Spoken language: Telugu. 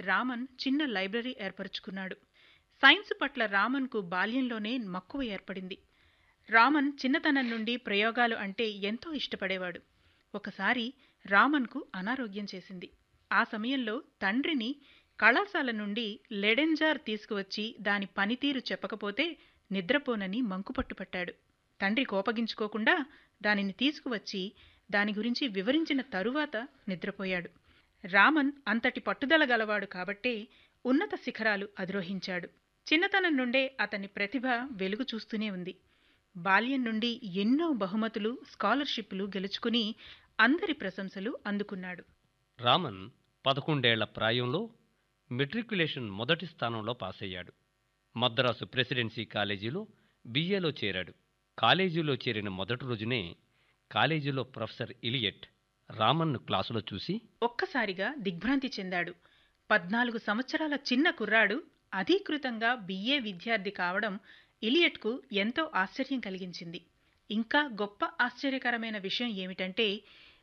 రామన్ చిన్న లైబ్రరీ ఏర్పరచుకున్నాడు సైన్స్ పట్ల రామన్కు బాల్యంలోనే మక్కువ ఏర్పడింది రామన్ చిన్నతనం నుండి ప్రయోగాలు అంటే ఎంతో ఇష్టపడేవాడు ఒకసారి రామన్కు అనారోగ్యం చేసింది ఆ సమయంలో తండ్రిని కళాశాల నుండి లెడెంజార్ తీసుకువచ్చి దాని పనితీరు చెప్పకపోతే నిద్రపోనని మంకుపట్టుపట్టాడు తండ్రి కోపగించుకోకుండా దానిని తీసుకువచ్చి దాని గురించి వివరించిన తరువాత నిద్రపోయాడు రామన్ అంతటి పట్టుదల గలవాడు కాబట్టే ఉన్నత శిఖరాలు అధిరోహించాడు చిన్నతనం నుండే అతని ప్రతిభ వెలుగు చూస్తూనే ఉంది బాల్యం నుండి ఎన్నో బహుమతులు స్కాలర్షిప్లు గెలుచుకుని అందరి ప్రశంసలు అందుకున్నాడు రామన్ పదకొండేళ్ల ప్రాయంలో మెట్రికులేషన్ మొదటి స్థానంలో పాస్ అయ్యాడు మద్రాసు ప్రెసిడెన్సీ కాలేజీలో బిఏలో చేరాడు కాలేజీలో చేరిన మొదటి రోజునే కాలేజీలో ప్రొఫెసర్ ఇలియట్ రామన్ను క్లాసులో చూసి ఒక్కసారిగా దిగ్భ్రాంతి చెందాడు పద్నాలుగు సంవత్సరాల చిన్న కుర్రాడు అధీకృతంగా బిఏ విద్యార్థి కావడం ఇలియట్కు ఎంతో ఆశ్చర్యం కలిగించింది ఇంకా గొప్ప ఆశ్చర్యకరమైన విషయం ఏమిటంటే